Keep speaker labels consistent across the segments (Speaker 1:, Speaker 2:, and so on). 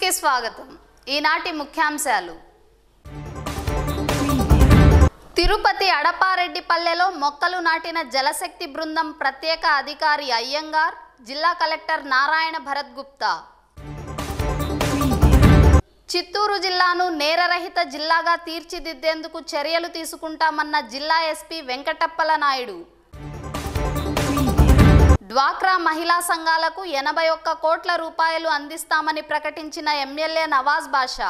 Speaker 1: కి స్వాగతం ఈనాటి ముఖ్యాంశాలు తిరుపతి అడపారెడ్డిపల్లెలో మొక్కలు నాటిన జలశక్తి బృందం ప్రత్యేక అధికారి అయ్యంగార్ జిల్లా కలెక్టర్ నారాయణ భరత్ గుప్తా చిత్తూరు జిల్లాను నేరరహిత జిల్లాగా తీర్చిదిద్దేందుకు చర్యలు తీసుకుంటామన్న జిల్లా ఎస్పీ వెంకటప్పల నాయుడు డ్వాక్రా మహిళా సంఘాలకు ఎనభై ఒక్క కోట్ల రూపాయలు అందిస్తామని ప్రకటించిన ఎమ్మెల్యే నవాజ్ బాషా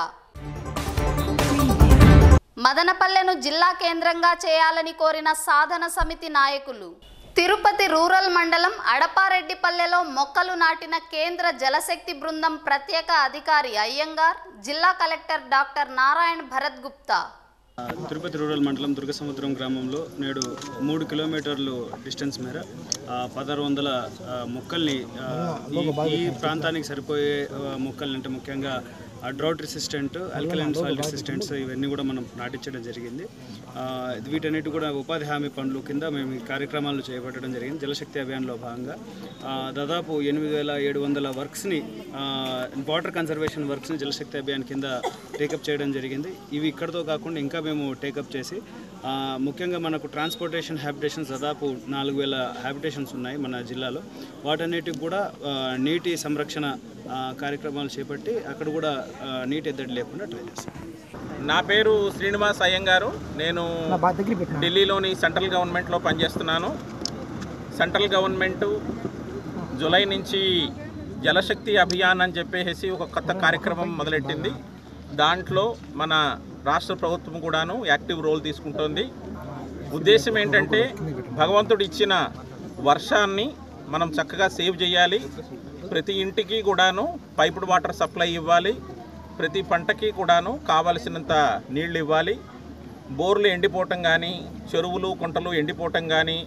Speaker 1: మదనపల్లెను జిల్లా కేంద్రంగా చేయాలని కోరిన సాధన సమితి నాయకులు తిరుపతి రూరల్ మండలం అడపారెడ్డిపల్లెలో మొక్కలు నాటిన కేంద్ర జలశక్తి బృందం ప్రత్యేక అధికారి అయ్యంగార్ జిల్లా collector doctor Narayana Bharath Gupta
Speaker 2: Tirupati rural మండలం దుర్గసముద్రం గ్రామంలో నేడు మూడు కిలోమీటర్లు డిస్టెన్స్ మేర ఆ, పదహారు వందల ఆ, మొక్కల్ని ఆ, ఈ- ఈ ప్రాంతానికి సరిపోయే ఆ, మొక్కల్ని అంటే ముఖ్యంగా drought resistant alkaline soil resistants ఇవన్నీ కూడా మనం నాటించడం జరిగింది ఆ, వీటన్నిటి కూడా ఉపాధి హామీ పనులు కింద మేము ఈ కార్యక్రమాలు చేపట్టడం జరిగింది జలశక్తి అభియాన్లో భాగంగా ఆ, దాదాపు ఎనిమిది వేల ఏడు వందల వర్క్స్ని వాటర్ కన్జర్వేషన్ వర్క్స్ని జలశక్తి అభియాన్ కింద టేకప్ చేయడం జరిగింది ఇవి ఇక్కడతో కాకుండా ఇంకా మేము టేకప్ చేసి ఆ, ముఖ్యంగా మనకు ట్రాన్స్పోర్టేషన్ హ్యాబిటేషన్స్ దాదాపు నాలుగు వేల హ్యాబిటేషన్స్ ఉన్నాయి మన జిల్లాలో వాటన్నిటికి కూడా ఆ, నీటి సంరక్షణ ఆ, కార్యక్రమాలు చేపట్టి అక్కడ కూడా ఆ, నీటి ఎద్దడి లేకుండా ట్రై చేస్తాం
Speaker 3: నా పేరు శ్రీనివాస్ అయ్యంగారు నేను ఢిల్లీలోని సెంట్రల్ గవర్నమెంట్లో పనిచేస్తున్నాను సెంట్రల్ గవర్నమెంట్ జూలై నుంచి జలశక్తి అభియాన్ అని చెప్పేసి ఒక కొత్త కార్యక్రమం మొదలెట్టింది దాంట్లో మన రాష్ట్ర ప్రభుత్వం కూడాను యాక్టివ్ రోల్ తీసుకుంటోంది ఉద్దేశం ఏంటంటే భగవంతుడు ఇచ్చిన వర్షాన్ని మనం చక్కగా సేవ్ చేయాలి ప్రతి ఇంటికి కూడాను పైపుడ్ వాటర్ సప్లై ఇవ్వాలి ప్రతి పంటకి కూడాను కావలసినంత నీళ్లు ఇవ్వాలి బోర్లు ఎండిపోవటం కానీ చెరువులు కుంటలు ఎండిపోవటం కానీ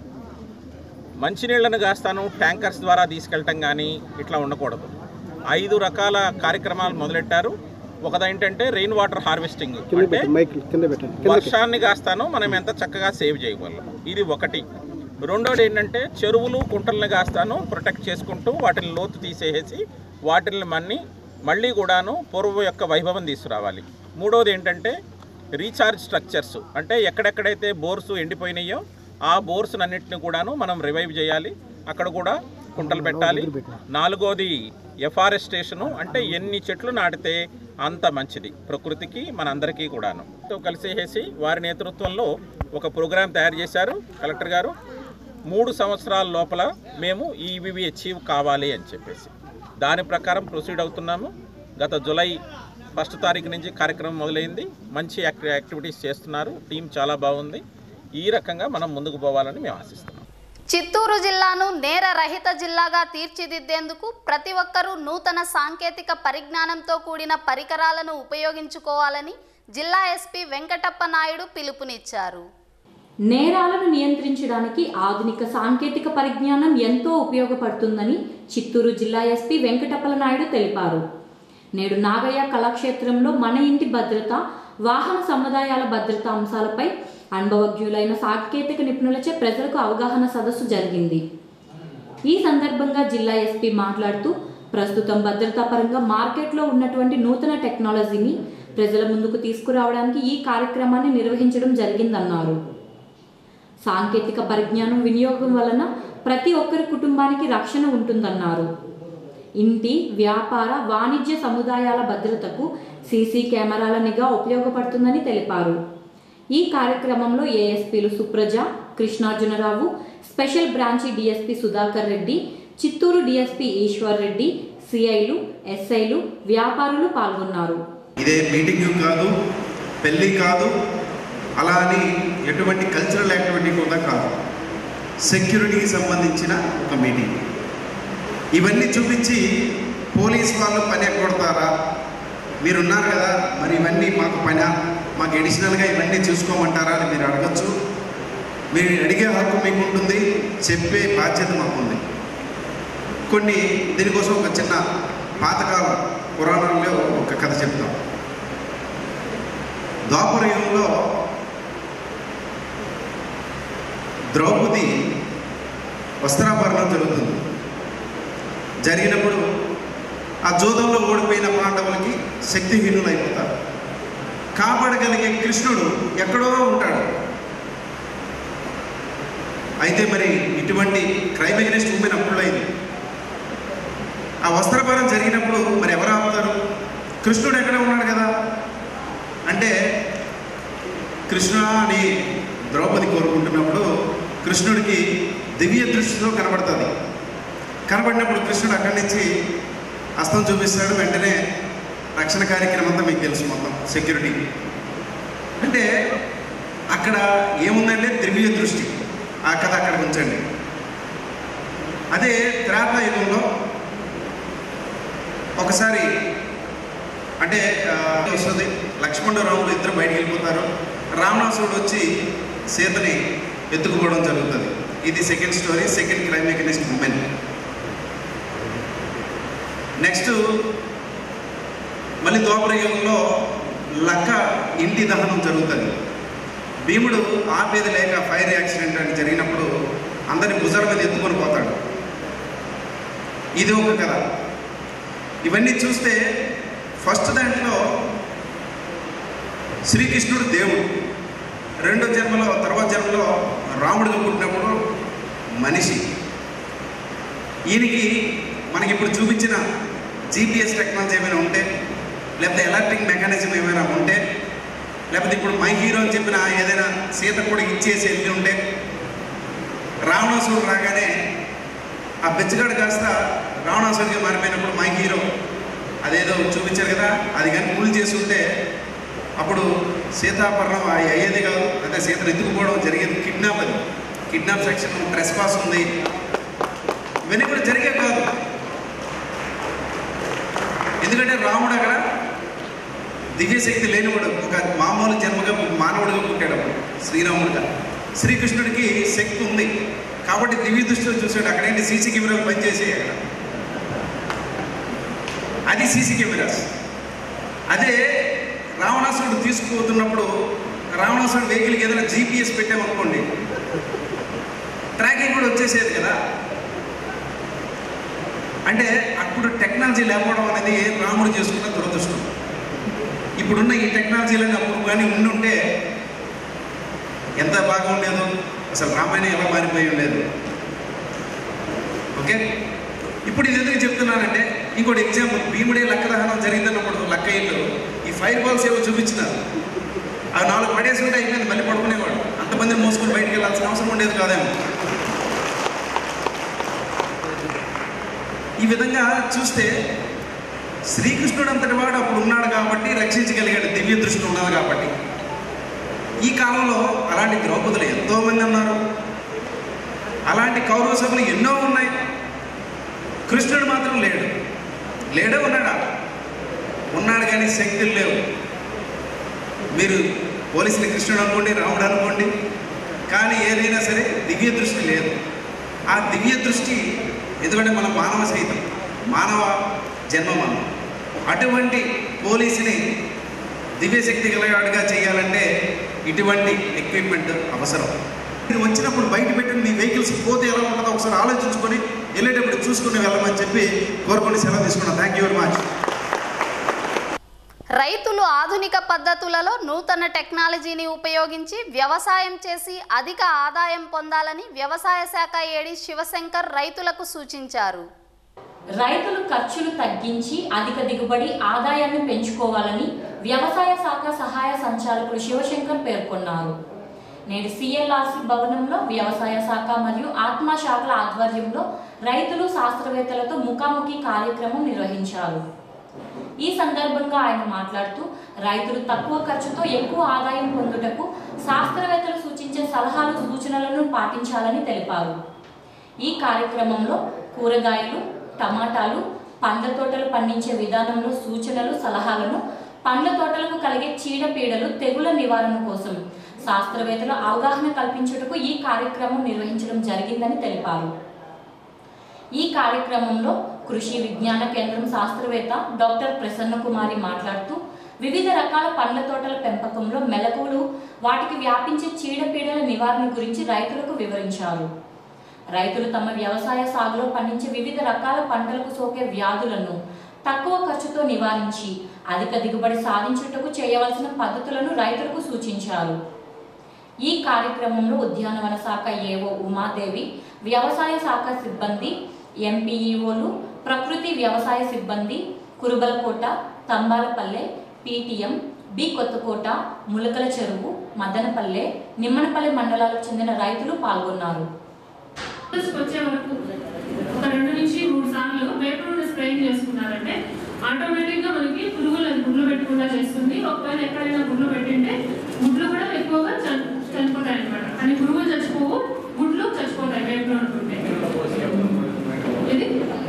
Speaker 3: మంచినీళ్లను కాస్తాను ట్యాంకర్స్ ద్వారా తీసుకెళ్ళటం కానీ ఇట్లా ఉండకూడదు ఐదు రకాల కార్యక్రమాలు మొదలెట్టారు ఒకదేంటంటే రెయిన్ వాటర్ హార్వెస్టింగ్ అంటే వర్షాన్ని కాస్తాను మనం ఎంత చక్కగా సేవ్ చేయగలం ఇది ఒకటి రెండోది ఏంటంటే చెరువులు కుంటలను కాస్తాను ప్రొటెక్ట్ చేసుకుంటూ వాటిని లోతు తీసేసి వాటిని మన్ని మళ్ళీ కూడాను పూర్వం యొక్క వైభవం తీసుకురావాలి మూడోది ఏంటంటే రీఛార్జ్ స్ట్రక్చర్స్ అంటే ఎక్కడెక్కడైతే బోర్స్ ఎండిపోయినాయో ఆ బోర్స్ అన్నింటిని కూడాను మనం రివైవ్ చేయాలి అక్కడ కూడా కుంటలు పెట్టాలి నాలుగోది ఎఫారెస్టేషను అంటే ఎన్ని చెట్లు నాటితే అంత మంచిది ప్రకృతికి మనందరికీ కూడాను తో కలిసేసి వారి నేతృత్వంలో ఒక ప్రోగ్రాం తయారు చేశారు కలెక్టర్ గారు మూడు సంవత్సరాల లోపల మేము ఈవివి అచీవ్ కావాలి అని చెప్పేసి దాని ప్రకారం ప్రొసీడ్ అవుతున్నాము గత జులై ఫస్ట్ తారీఖు నుంచి కార్యక్రమం మొదలైంది మంచి యాక్టి యాక్టివిటీస్ చేస్తున్నారు టీం చాలా బాగుంది ఈ రకంగా మనం ముందుకు పోవాలని మేము ఆశిస్తున్నాం
Speaker 1: చిత్తూరు జిల్లాను నేర రహిత జిల్లాగా తీర్చిదిద్దేందుకు ప్రతి ఒక్కరూ నూతన సాంకేతిక పరిజ్ఞానంతో కూడిన పరికరాలను ఉపయోగించుకోవాలని జిల్లా ఎస్పీ వెంకటప్ప నాయుడు పిలుపునిచ్చారు
Speaker 4: నేరాలను నియంత్రించడానికి ఆధునిక సాంకేతిక పరిజ్ఞానం ఎంతో ఉపయోగపడుతుందని చిత్తూరు జిల్లా ఎస్పీ వెంకటప్పల నాయుడు తెలిపారు నేడు నాగయ్య కళాక్షేత్రంలో మన ఇంటి భద్రత వాహన సముదాయాల భద్రత అంశాలపై అనుభవజ్ఞులైన సాంకేతిక నిపుణులచే ప్రజలకు అవగాహన సదస్సు జరిగింది ఈ సందర్భంగా జిల్లా ఎస్పీ మాట్లాడుతూ ప్రస్తుతం భద్రతా పరంగా మార్కెట్లో ఉన్నటువంటి నూతన టెక్నాలజీని ప్రజల ముందుకు తీసుకురావడానికి ఈ కార్యక్రమాన్ని నిర్వహించడం జరిగిందన్నారు సాంకేతిక పరిజ్ఞానం వినియోగం వలన ప్రతి ఒక్కరి కుటుంబానికి రక్షణ ఉంటుందన్నారు ఇంటి వ్యాపార వాణిజ్య సముదాయాల భద్రతకు సీసీ కెమెరాల నిఘా ఉపయోగపడుతుందని తెలిపారు ఈ కార్యక్రమంలో ఏఎస్పీలు Supraja Krishnarjunarao special branch DSP Sudhakar Reddy Chittoor DSP Eshwar Reddy సిఐలు ఎస్ఐలు వ్యాపారులు పాల్గొన్నారు
Speaker 5: ఇదే మీటింగ్ కాదు పెళ్ళి కాదు అలా అని ఎటువంటి కల్చరల్ యాక్టివిటీ కూడా కాదు సెక్యూరిటీకి సంబంధించిన ఒక మీటింగ్ ఇవన్నీ చూపించి పోలీస్ వాళ్ళు పని ఎక్కొడతారా మీరున్నారు కదా మరి ఇవన్నీ మాకు పని మాకు ఎడిషనల్గా ఇవన్నీ చూసుకోమంటారా అని మీరు అడగచ్చు మీరు అడిగే హక్కు మీకు ఉంటుంది చెప్పే బాధ్యత మాకుంది కొన్ని దీనికోసం ఒక చిన్న పాతకాలం పురాణంలో ఒక కథ చెప్తాం ద్వాపరయుగంలో ద్రౌపది వస్త్రాభరణం జరుగుతుంది జరిగినప్పుడు ఆ జోదంలో ఓడిపోయిన పాండవులకి శక్తిహీనులు అయిపోతారు కాపాడగలిగే కృష్ణుడు ఎక్కడో ఉంటాడు అయితే మరి ఇటువంటి క్రైమ్ అగెనిస్ట్ ఉమెన్ అప్పుడు అయింది ఆ వస్త్రపారం జరిగినప్పుడు మరి ఎవరు ఆపుతారు కృష్ణుడు ఎక్కడ ఉన్నాడు కదా అంటే కృష్ణ అని ద్రౌపది కోరుకుంటున్నప్పుడు కృష్ణుడికి దివ్య దృష్టితో కనబడుతుంది కనబడినప్పుడు కృష్ణుడు అక్కడి నుంచి హస్తం చూపిస్తాడు వెంటనే రక్షణ కార్యక్రమం అంతా మీకు తెలుసు మొత్తం సెక్యూరిటీ అంటే అక్కడ ఏముందంటే దివ్య దృష్టి ఆ కథ అక్కడ ఉంచండి అదే త్రేతాయుగంలో ఒకసారి అంటే ఆ, వస్తుంది లక్ష్మణుడు రాముడు ఇద్దరు బయటికి వెళ్ళిపోతారు రావణాసురుడు వచ్చి సీతని ఎత్తుకుపోవడం జరుగుతుంది ఇది second story second crime mechanist women next మళ్ళీ ద్వాపరయుగంలో లక్క ఇంటి దహనం జరుగుతుంది భీముడు ఆపేది లేక ఫైర్ యాక్సిడెంట్ అని జరిగినప్పుడు అందరి భుజాల మీద ఎత్తుకొని పోతాడు ఇది ఒక కథ ఇవన్నీ చూస్తే ఫస్ట్ దాంట్లో శ్రీకృష్ణుడు దేవుడు రెండో జన్మలో తర్వాత జన్మలో రాముడిగా పుట్టినప్పుడు మనిషి ఈయనకి మనకి ఇప్పుడు చూపించిన జీపీఎస్ టెక్నాలజీ ఏమైనా ఉంటే లేకపోతే ఎలక్ట్రిక్ మెకానిజం ఏమైనా ఉంటే లేకపోతే ఇప్పుడు మై హీరో అని చెప్పిన ఏదైనా సీత కూడా ఇచ్చేసి వెళ్ళి ఉంటే రావణాసురుడు రాగానే ఆ బెచ్చగాడు కాస్త రావణాసుడికి మారిపోయినప్పుడు మై హీరో అదేదో చూపించారు కదా అది కానీ కూల్ చేసి ఉంటే అప్పుడు సీతాపర్ణం అయి- అయ్యేది కాదు అదే సీతను ఎత్తుకుపోవడం జరిగేది కిడ్నాప్ అది కిడ్నాప్ సెక్షన్ ట్రెస్ పాస్ ఉంది ఇవన్నీ కూడా జరిగే కాదు ఎందుకంటే రాముడు అక్కడ దివ్యశక్తి లేనివాడు ఒక మామూలు జన్మగా మానవుడిగా పుట్టాడు అప్పుడు శ్రీరాముడిగా శ్రీకృష్ణుడికి శక్తి ఉంది కాబట్టి దివ్య దృష్టిలో చూశాడు అక్కడేంటి సీసీ కెమెరాలు పనిచేసాయి అక్కడ అది సీసీ కెమెరాస్ అదే రావణాసురుడు తీసుకుపోతున్నప్పుడు రావణాసురుడు వెహికల్కి ఏదైనా జీపీఎస్ పెట్టామనుకోండి ట్రాకింగ్ కూడా వచ్చేసేది కదా అంటే అప్పుడు టెక్నాలజీ లేకపోవడం అనేది రాముడు చేసుకున్న దురదృష్టం ఇప్పుడున్న ఈ టెక్నాలజీలన్నీ అప్పుడు కానీ ఉండుంటే ఎంత బాగా ఉండేదో అసలు రామాయణం ఎలా మారిపోయి ఉండేది ఓకే ఇప్పుడు ఇది ఎందుకు చెప్తున్నానంటే ఇంకోటి ఎగ్జాంపుల్ భీముడే లక్క దహనం జరిగిందన్నప్పుడు లక్క ఇల్లు ఈ ఫైర్ బాల్స్ ఏవో చూపించినారు అవి నాలుగు పడేసి ఉంటే అయిపోయింది మళ్ళీ పడుకునేవాడు అంతమందిని మోసుకొని బయటికి వెళ్ళాల్సిన అవసరం ఉండేది కాదేమో ఈ విధంగా చూస్తే శ్రీకృష్ణుడు అంతటి వాడు అప్పుడు ఉన్నాడు కాబట్టి రక్షించగలిగాడు దివ్య దృష్టి ఉన్నది కాబట్టి ఈ కాలంలో అలాంటి ద్రౌపదులు ఎంతోమంది ఉన్నారు అలాంటి కౌరవ సభలు ఎన్నో ఉన్నాయి కృష్ణుడు మాత్రం లేడు లేడే ఉన్నాడా ఉన్నాడు కానీ శక్తులు లేవు మీరు పోలీసులు కృష్ణుడు అనుకోండి రాముడు అనుకోండి కానీ ఏదైనా సరే దివ్య దృష్టి లేదు ఆ దివ్య దృష్టి ఎందుకంటే మనం మానవ సహితం మానవ జన్మ మనం అటువంటి పోలీసుని దివ్యశక్తి గలవాడిగా చేయాలంటే ఇటువంటి ఎక్విప్మెంట్ అవసరం మీరు వచ్చినప్పుడు బయట పెట్టిన మీ వెహికల్స్ పోతే ఎలా ఉంటుందో ఒకసారి ఆలోచించుకొని వెళ్ళేటప్పుడు చూసుకుని వెళ్ళమని చెప్పి కోరుకొని సెలవు తీసుకున్నాను థ్యాంక్ యూ వెరీ మచ్
Speaker 1: రైతులు ఆధునిక పద్ధతులలో నూతన టెక్నాలజీని ఉపయోగించి వ్యవసాయం చేసి అధిక ఆదాయం పొందాలని వ్యవసాయ శాఖ ఏడి శివశంకర్ రైతులకు సూచించారు
Speaker 4: రైతులు ఖర్చులు తగ్గించి అధిక దిగుబడి ఆదాయాన్ని పెంచుకోవాలని వ్యవసాయ శాఖ సహాయ సంచాలకులు శివశంకర్ పేర్కొన్నారు నేడు సిఎల్ఆర్సి భవనంలో వ్యవసాయ శాఖ మరియు ఆత్మ శాఖల ఆధ్వర్యంలో రైతులు శాస్త్రవేత్తలతో ముఖాముఖి కార్యక్రమం నిర్వహించారు ఈ సందర్భంగా ఆయన మాట్లాడుతూ రైతులు తక్కువ ఖర్చుతో ఎక్కువ ఆదాయం పొందుటకు శాస్త్రవేత్తలు సూచించే సలహాలు సూచనలను పాటించాలని తెలిపారు ఈ కార్యక్రమంలో కూరగాయలు టమాటాలు పండ్ల తోటలు పండించే విధానంలో సూచనలు సలహాలను పండ్ల తోటలకు కలిగే చీడపీడలు తెగుల నివారణ కోసం శాస్త్రవేత్తలు అవగాహన కల్పించుటకు ఈ కార్యక్రమం నిర్వహించడం జరిగిందని తెలిపారు ఈ కార్యక్రమంలో కృషి విజ్ఞాన కేంద్రం శాస్త్రవేత్త డాక్టర్ ప్రసన్న కుమారి మాట్లాడుతూ వివిధ రకాల పండ్ల తోటల పెంపకంలో మెలకువలు వాటికి వ్యాపించే చీడపీడల నివారణ గురించి రైతులకు వివరించారు రైతులు తమ వ్యవసాయ సాగులో పండించే వివిధ రకాల పంటలకు సోకే వ్యాధులను తక్కువ ఖర్చుతో నివారించి అధిక దిగుబడి సాధించుటకు చేయవలసిన పద్ధతులను రైతులకు సూచించారు ఈ కార్యక్రమంలో ఉద్యానవన శాఖ ఏవో ఉమాదేవి వ్యవసాయ శాఖ సిబ్బంది ఎంపీఈఓలు ప్రకృతి వ్యవసాయ సిబ్బంది Kurabalakota Thamballapalle PTM B Kothakota Mulakalacheruvu Madanapalle Nimmanapalle మండలాలకు చెందిన రైతులు పాల్గొన్నారు
Speaker 6: రిజల్ట్స్కి వచ్చే వరకు ఒక రెండు నుంచి మూడు సార్లు వేప నూనె స్ప్రేయింగ్ చేసుకున్నారంటే ఆటోమేటిక్గా మనకి పురుగులు అది గుడ్లు పెట్టకుండా చేస్తుంది ఒకవేళ ఎక్కడైనా గుడ్లు పెట్టింటే గుడ్లు కూడా ఎక్కువగా చని- చనిపోతాయి అనమాట కానీ పురుగులు చచ్చిపోవు గుడ్లు చచ్చిపోతాయి వేప నూనె ఉంటే ఇది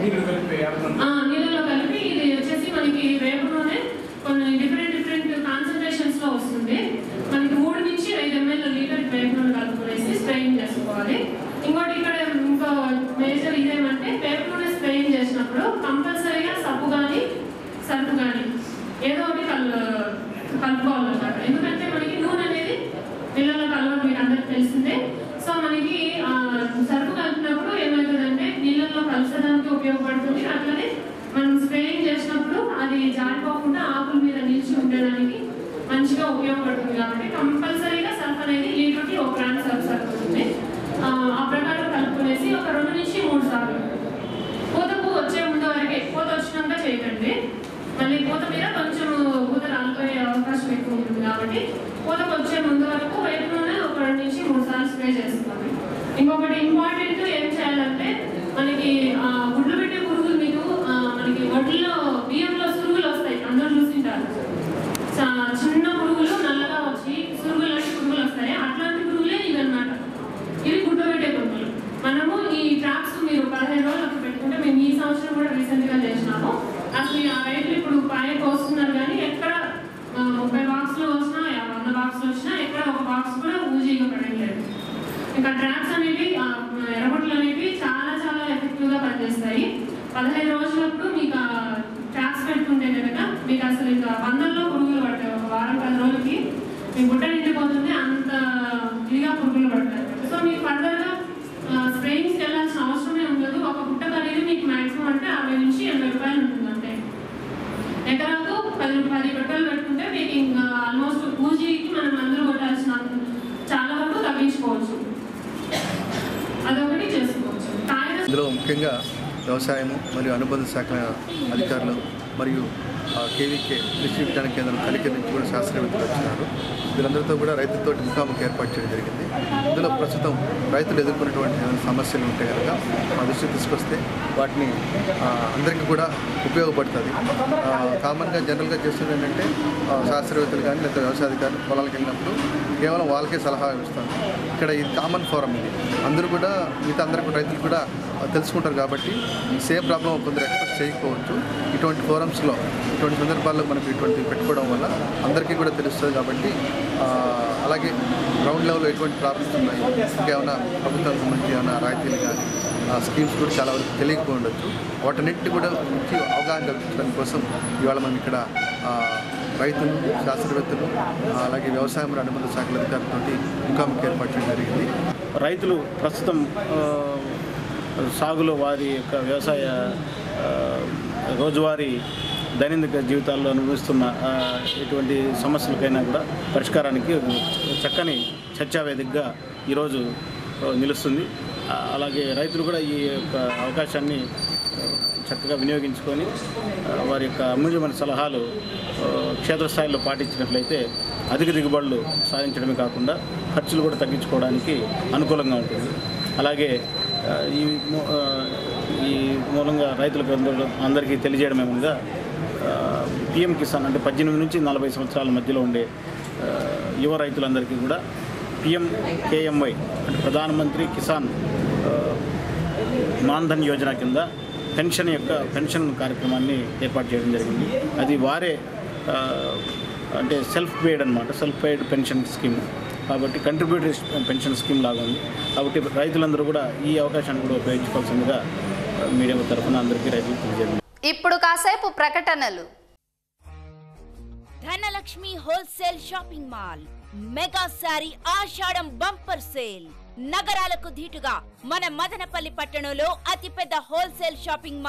Speaker 6: ఆ, నీళ్ళలో కలిపి ఇది వచ్చేసి మనకి వేప నూనె కొన్ని డిఫరెంట్ డిఫరెంట్ కాన్సన్ట్రేషన్స్ లో వస్తుంది మనకి మూడు నుంచి ఐదు ఎంఎల్ లీటర్ వేప నూనె కలుపుకునేసి స్ప్రేయింగ్ చేసుకోవాలి ఇంకోటి ఇక్కడ ఇంకో మేజర్ ఇదేమంటే వేప నూనె స్ప్రేయింగ్ చేసినప్పుడు కంపల్సరీగా సబ్బు కానీ సర్ఫ్ కానీ ఏదో ఒకటి కల్ కలుపుకోవాలన్నమాట ఎందుకంటే మనకి నూనె అనేది నీళ్ళలో కలవదు మీకు అందరికి తెలిసిందే సో మనకి ఆ, సరుకు కలిపినప్పుడు ఏమవుతుందంటే నీళ్ళల్లో కలసడానికి ఉపయోగపడుతుంది అట్లనే మనం స్ప్రేయింగ్ చేసినప్పుడు అది జారిపోకుండా ఆకుల మీద నిలిచి ఉండడానికి మంచిగా ఉపయోగపడుతుంది కాబట్టి కంపల్సరీగా సర్ఫ్ అనేది లీటర్కి ఒక గ్రామ్ సర్ఫ్ సరిపోతుంది ఆ, ఆ ప్రకారం కలుపుకునేసి ఒక రెండు నుంచి మూడు సార్లు పూతకు వచ్చే ముందు వరకే పూత వచ్చినాక చేయకండి మళ్ళీ పూత మీద కొంచెం పూత రాలిపోయే అవకాశం ఎక్కువ ఉంటుంది కాబట్టి పూతకు వచ్చే ముందు వరకు వేపు నూనె ఒక రెండు నుంచి మూడు సార్లు స్ప్రే చేసుకోవాలి ఇంకొకటి ఇంపార్టెంట్ ఏం చేయాలంటే మనకి ఆ, గుడ్లు పెట్టే పురుగులు మీకు ఆ, మనకి వడ్లలో బియ్యంలో సురుగులు వస్తాయి అందరూ చూసింటారు చా- చిన్న పురుగులు నల్లగా వచ్చి సురుగులు లాంటి పురుగులు వస్తాయి అట్లాంటి పురుగులే ఇవన్నమాట ఇవి గుడ్డ పెట్టే పురుగులు మనము ఈ ట్రాప్స్ మీరు పదిహేను రోజులు అప్పుడు పెట్టుకుంటే మేము ఈ సంవత్సరం కూడా రీసెంట్ గా చేసినాము అసలు ఆ రైతులు ఇప్పుడు పాయ కోస్తున్నారు కానీ ఎక్కడ ఆ, ముప్పై బాక్స్లు వచ్చినా యా- వంద బాక్స్లు వచ్చినా ఎక్కడ ఒక బాక్స్ కూడా ఊజీగా పడట్లేదు ఇంకా ట్రాప్స్ అనేవి ఆ, ఎర్రబొట్లు అనేవి చాలా చాలా ఎఫెక్టివ్ గా పనిచేస్తాయి పదహైదు రోజులప్పుడు మీకు ట్రాప్స్ పెట్టుకుంటే కనుక మీకు అసలు ఇంకా వందల్లో పురుగులు పడతాయి ఒక వారం పది రోజులకి మీ గుడ్డ నిండిపోతుంది అంత ఇదిగా పురుగులు పడతాయి సో మీకు ఫర్దర్గా స్ప్రేయింగ్స్కి వెళ్ళాల్సిన అవసరమే ఉండదు ఒక గుట్ట ఖరీదు మీకు మాక్సిమం అంటే అరవై నుంచి ఎనభై రూపాయలు ఉంటుంది అంతే ఎకరాకు పది పది పెట్టెలు పెట్టుకుంటే మీకు ఇంకా ఆల్మోస్ట్ పూజీకి మనం మందులు కొట్టాల్సిన చాలా వరకు తగ్గించుకోవచ్చు అదొకటి చేసుకోవచ్చు కాయల
Speaker 7: ఇందులో ముఖ్యంగా వ్యవసాయము మరియు అనుబంధ శాఖ అధికారులు మరియు ఆ, కేవీకే కృషి విజ్ఞాన కేంద్రం కలికి నుంచి కూడా శాస్త్రవేత్తలు వచ్చినారు వీళ్ళందరితో కూడా రైతులతో ముఖాముఖి ఏర్పాటు చేయడం జరిగింది ఇందులో ప్రస్తుతం రైతులు ఎదుర్కొన్నటువంటి ఏమైనా సమస్యలు ఉంటే కనుక మా దృష్టికి తీసుకొస్తే వాటిని ఆ, అందరికీ కూడా ఉపయోగపడుతుంది ఆ, కామన్గా జనరల్గా చేస్తుంది ఏంటంటే ఆ, శాస్త్రవేత్తలు కానీ లేదా వ్యవసాయ అధికారులు పొలాలకు వెళ్ళినప్పుడు కేవలం వాళ్ళకే సలహా ఇస్తాను ఇక్కడ ఇది కామన్ ఫోరం ఇది అందరూ కూడా మిగతా అందరూ కూడా రైతులు కూడా ఆ, తెలుసుకుంటారు కాబట్టి ఈ సేమ్ ప్రాబ్లం కొందరు ఎక్స్పెక్ట్ చేయకపోవచ్చు ఇటువంటి ఫోరమ్స్లో ఇటువంటి సందర్భాల్లో మనకి ఇటువంటి పెట్టుకోవడం వల్ల అందరికీ కూడా తెలుస్తుంది కాబట్టి ఆ, అలాగే గ్రౌండ్ లెవెల్లో ఎటువంటి ప్రాబ్లమ్స్ ఉన్నాయి ఇంకేమైనా ప్రభుత్వం సంబంధించి ఏమైనా రాయితీలు కానీ ఆ స్కీమ్స్ కూడా చాలా వరకు తెలియకపోయి ఉండొచ్చు వాటన్నిటిని కూడా ముఖ్య అవగాహన కల్పించడం కోసం ఇవాళ మనం ఇక్కడ ఆ, రైతులు శాస్త్రవేత్తలు ఆ, అలాగే వ్యవసాయం మరియు అనుబంధ శాఖల అధికారులతో ముఖాముఖి ఏర్పాటు చేయడం జరిగింది
Speaker 8: రైతులు ప్రస్తుతం ఆ, సాగులో వారి యొక్క వ్యవసాయ ఆ, రోజువారీ దైనందిక జీవితాల్లో అనుభవిస్తున్న ఆ, ఎటువంటి సమస్యలకైనా కూడా పరిష్కారానికి చక్కని చర్చావేదికగా ఈరోజు ఆ, నిలుస్తుంది ఆ, అలాగే రైతులు కూడా ఈ యొక్క అవకాశాన్ని ఆ, చక్కగా వినియోగించుకొని ఆ, వారి యొక్క అమూల్యమైన సలహాలు ఆ, క్షేత్రస్థాయిలో పాటించినట్లయితే అధిక దిగుబడులు సాధించడమే కాకుండా ఖర్చులు కూడా తగ్గించుకోవడానికి అనుకూలంగా ఉంటుంది అలాగే ఆ, ఈ మూ- ఆ, ఈ మూలంగా రైతులకు అందరూ అందరికీ తెలియజేయడం ఏమనగా పిఎం కిసాన్ అంటే పద్దెనిమిది నుంచి నలభై సంవత్సరాల మధ్యలో ఉండే ఆ, యువ రైతులందరికీ కూడా పిఎం కేఎంవై అంటే ప్రధానమంత్రి కిసాన్ ఆ, మాన్ధన్ యోజన కింద పెన్షన్ యొక్క పెన్షన్ కార్యక్రమాన్ని ఏర్పాటు చేయడం జరిగింది అది వారే ఆ, అంటే సెల్ఫ్ పెయిడ్ అనమాట సెల్ఫ్ పెయిడ్ పెన్షన్ స్కీమ్ కాబట్టి కంట్రిబ్యూటరీ పెన్షన్ స్కీమ్ లాగా ఉంది కాబట్టి రైతులందరూ కూడా ఈ అవకాశాన్ని కూడా ఉపయోగించుకోవాల్సిందిగా ఆ, మీడియా తరఫున అందరికీ రైతులకు తెలియజేయండి
Speaker 1: ఇప్పుడు కాసేపు ప్రకటనలు
Speaker 9: Dhanalakshmi wholesale shopping mall mega sari Ashadam bumper sale నగరాలకు ధీటుగా మన మదనపల్లి పట్టణంలో అతిపెద్ద wholesale shopping mall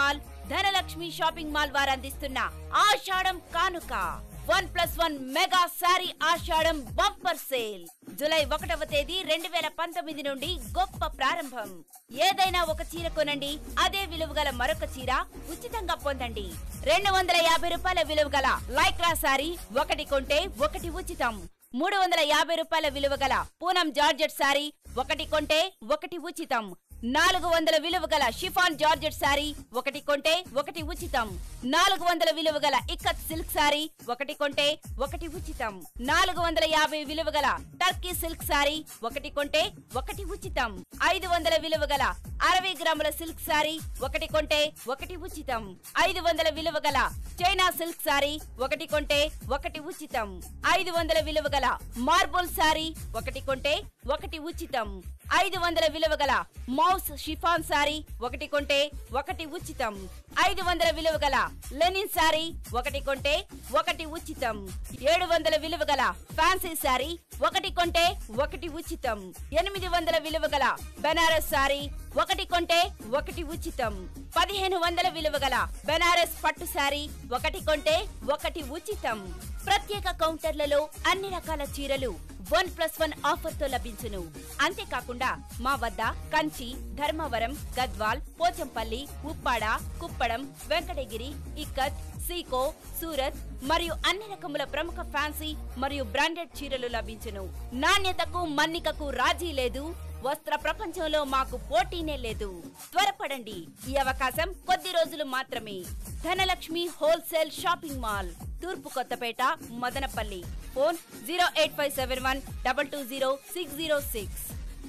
Speaker 9: Dhanalakshmi shopping mall వారు అందిస్తున్న ఆషాఢం కానుక one plus one mega sari Ashadam bumper sale July ఒకటవ తేదీ రెండు వేల పంతొమ్మిది నుండి గొప్ప ప్రారంభం ఏదైనా ఒక చీర కొనండి అదే విలువ గల మరొక చీర ఉచితంగా పొందండి రెండు వందల యాభై రూపాయల విలువ గల లైక్రా సారీ ఒకటి కొంటే ఒకటి ఉచితం మూడు వందల యాభై రూపాయల విలువ గల పూనం జార్జెట్ సారీ ఒకటి కొంటే ఒకటి ఉచితం నాలుగు వందల విలువ గల షిఫాన్ జార్జెట్ సారీ ఒకటి కొంటే ఒకటి ఉచితం నాలుగు వందల విలువ గల ఇక్కత్ సిల్క్ సారీ ఒకటి కొంటే ఒకటి ఉచితం నాలుగు వందల యాభై విలువ గల టర్కీ సిల్క్ సారీ ఒకటి కొంటే ఒకటి ఉచితం ఐదు వందల విలువ గల అరవై గ్రాముల సిల్క్ సారీ ఒకటి కొంటే ఒకటి ఉచితం ఐదు వందల విలువ గల చైనా సిల్క్ సారీ ఒకటి కొంటే ఒకటి ఉచితం ఐదు వందల విలువ గల మార్బుల్ సారీ ఒకటి కొంటే ఒకటి ఉచితం ఐదు వందల విలువ గల మౌస్ షిఫాన్ సారీ ఒకటి కొంటే ఒకటి ఉచితం ఐదు వందల విలువ గల లెనిన్ సారీ ఒకటి కొంటే ఒకటి ఉచితం ఏడు వందల విలువ గల ఫ్యాన్సీ సారీ ఒకటి కొంటే ఒకటి ఉచితం ఎనిమిది వందల విలువ గల బెనారస్ సారీ ఒకటి కొంటే ఒకటి ఉచితం పదిహేను వందల విలువ గల బెనారస్ పట్టు సారీ ఒకటి కొంటే ఒకటి ఉచితం ప్రత్యేక కౌంటర్లలో అన్ని రకాల చీరలు వన్ ప్లస్ వన్ ఆఫర్ తో లభించును అంతేకాకుండా మా వద్ద కంచి ధర్మవరం గద్వాల్ పోచంపల్లి ఉప్పాడ కుప్పడం వెంకటగిరి ఇక్కత్ సీకో సూరత్ మరియు అన్ని రకముల ప్రముఖ ఫ్యాన్సీ మరియు బ్రాండెడ్ చీరలు లభించును నాణ్యతకు మన్నికకు రాజీ లేదు వస్త్ర ప్రపంచంలో మాకు పోటీనే లేదు త్వరపడండి ఈ అవకాశం కొద్ది రోజులు మాత్రమే ధనలక్ష్మి హోల్సేల్ షాపింగ్ మాల్ తూర్పు Kothapeta Madanapalli phone zero eight five seven one double two zero six zero six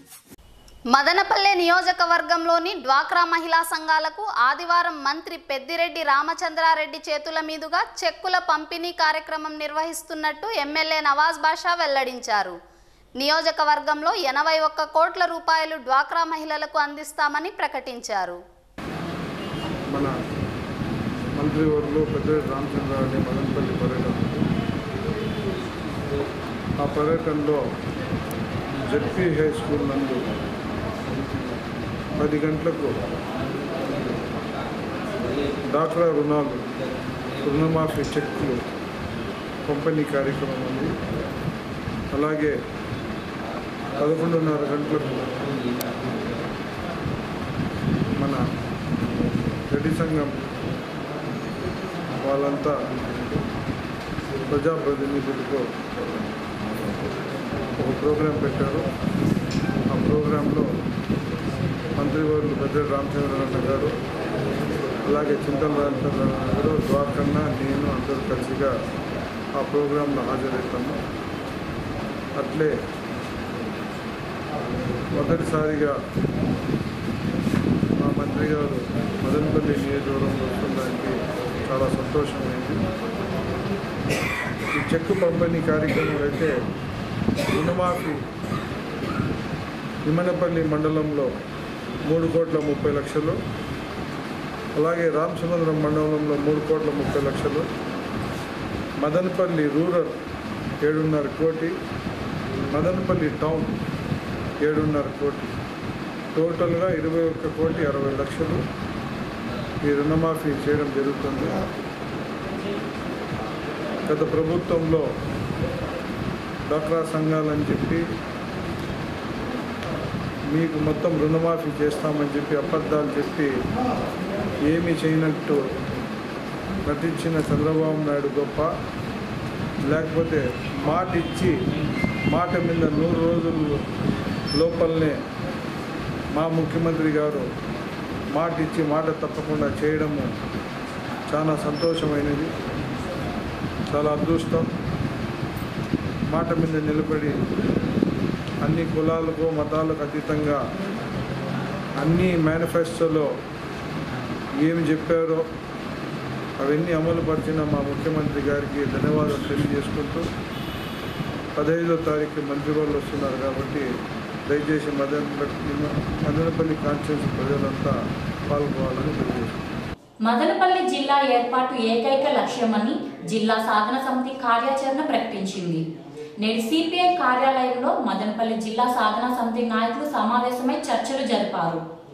Speaker 1: Madanapalle నియోజకవర్గంలోని డ్వాక్రా మహిళా సంఘాలకు ఆదివారం మంత్రి పెద్దిరెడ్డి రామచంద్రారెడ్డి చేతుల మీదుగా చెక్కుల పంపిణీ కార్యక్రమం నిర్వహిస్తున్నట్టు ఎమ్మెల్యే నవాజ్ బాషా వెల్లడించారు నియోజకవర్గంలో ఎనభై ఒక్క కోట్ల రూపాయలు డ్వాక్రా మహిళలకు అందిస్తామని ప్రకటించారు
Speaker 10: మన మంత్రివర్యులు పెద్దిరెడ్డి రామచంద్రారెడ్డి మదనపల్లి పర్యటన ఆ పర్యటనలో జెడ్పీ హై స్కూల్ నందు పది గంటలకు డాక్రా రుణాలు రుణమాఫీ చెక్కులు పంపిణీ కార్యక్రమం ఉంది అలాగే పదకొండున్నర గంటలకు మన రెడ్డి సంఘం వాళ్ళంతా ప్రజాప్రతినిధులతో ఒక ప్రోగ్రాం పెట్టారు ఆ ప్రోగ్రాంలో మంత్రివర్యులు పెద్ద రామచంద్రరావు గారు అలాగే చింతల రామచంద్రరావు గారు ద్వారకన్న నేను అందరూ కలిసిగా ఆ ప్రోగ్రాంలో హాజరవుతాము అట్లే మొదటిసారిగా మా మంత్రి గారు మదనపల్లి నియోజకవర్గంలో వస్తుందానికి చాలా సంతోషమైంది ఈ చెక్కు పంపిణీ కార్యక్రమం అయితే రుణమాఫీ నిమ్మనపల్లి మండలంలో మూడు కోట్ల ముప్పై లక్షలు అలాగే రామచంద్రం మండలంలో మూడు కోట్ల ముప్పై లక్షలు మదనపల్లి రూరల్ ఏడున్నర కోటి మదనపల్లి టౌన్ ఏడున్నర కోటి టోటల్గా ఇరవై ఒక్క కోటి అరవై లక్షలు ఈ రుణమాఫీ చేయడం జరుగుతుంది గత ప్రభుత్వంలో డాక్రా సంఘాలని చెప్పి మీకు మొత్తం రుణమాఫీ చేస్తామని చెప్పి అబద్ధాలు చెప్పి ఏమీ చేయనట్టు నటించిన చంద్రబాబు నాయుడు గొప్ప లేకపోతే మాట ఇచ్చి మాట మీద నూరు రోజుల లోపలనే మా ముఖ్యమంత్రి గారు మాట ఇచ్చి మాట తప్పకుండా చేయడము చాలా సంతోషమైనది చాలా అదృష్టం మాట మీద నిలబడి అన్ని కులాలకు మతాలకు అతీతంగా అన్ని మేనిఫెస్టోలో ఏమి చెప్పారో అవన్నీ అమలు పరిచిన మా ముఖ్యమంత్రి గారికి ధన్యవాదాలు తెలియజేసుకుంటూ పదహైదో తారీఖు మంత్రి వాళ్ళు వస్తున్నారు కాబట్టి దయచేసి మదనపల్లి మదనపల్లి కాన్స్టిట్యూన్సీ ప్రజలంతా పాల్గొవాలని తెలియజేస్తున్నాను
Speaker 4: మదనపల్లి జిల్లా ఏర్పాటు ఏకైక లక్ష్యమని జిల్లా సాధన సమితి కార్యాచరణ ప్రకటించింది నేడు సిపిఐ కార్యాలయంలో మదనపల్లి జిల్లా సాధన సమితి నాయకులు సమావేశమై చర్చలు జరిపారు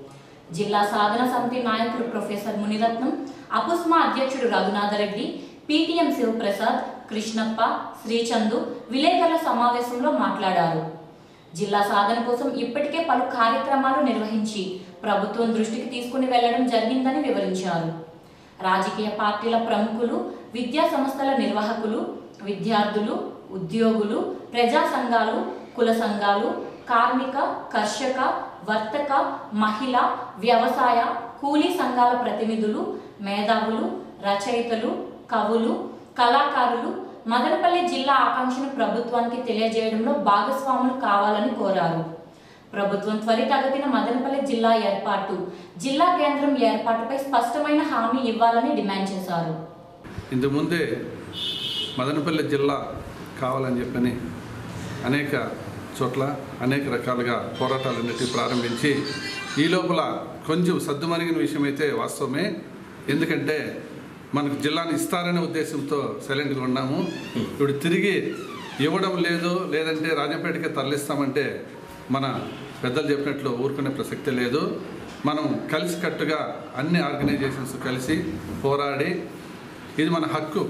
Speaker 4: జిల్లా సాధన సమితి నాయకులు ప్రొఫెసర్ మునిరత్నం అపుస్మా అధ్యక్షుడు రఘునాథరెడ్డి పీటీఎం శివప్రసాద్ కృష్ణప్ప శ్రీచందు విలేకరుల సమావేశంలో మాట్లాడారు జిల్లా సాధన కోసం ఇప్పటికే పలు కార్యక్రమాలు నిర్వహించి ప్రభుత్వం దృష్టికి తీసుకుని వెళ్లడం జరిగిందని వివరించారు రాజకీయ పార్టీల ప్రముఖులు విద్యా సంస్థల నిర్వాహకులు విద్యార్థులు ఉద్యోగులు ప్రజా సంఘాలు కుల సంఘాలు కార్మిక కర్షక వర్తక మహిళ వ్యవసాయ కూలీ సంఘాల ప్రతినిధులు మేధావులు రచయితలు కవులు కళాకారులు మదనపల్లి జిల్లా ఆకాంక్షను ప్రభుత్వానికి తెలియజేయడంలో భాగస్వాములు కావాలని కోరారు ప్రభుత్వం త్వరితగతిన మదనపల్లి జిల్లా ఏర్పాటు జిల్లా కేంద్రం ఏర్పాటుపై స్పష్టమైన హామీ ఇవ్వాలని డిమాండ్ చేశారు
Speaker 11: ఇంతకుముందే మదనపల్లి జిల్లా కావాలని చెప్పని అనేక చోట్ల అనేక రకాలుగా పోరాటాలన్నిటి ప్రారంభించి ఈ లోపల కొంచెం సద్దుమణిగిన విషయం అయితే వాస్తవమే ఎందుకంటే మనకు జిల్లాను ఇస్తారనే ఉద్దేశంతో సైలెంట్గా ఉన్నాము ఇప్పుడు తిరిగి ఇవ్వడం లేదు లేదంటే రాజంపేటకి తరలిస్తామంటే మన పెద్దలు చెప్పినట్లు ఊరుకునే ప్రసక్తి లేదు మనం కలిసికట్టుగా అన్ని ఆర్గనైజేషన్స్ కలిసి పోరాడి ఇది మన హక్కు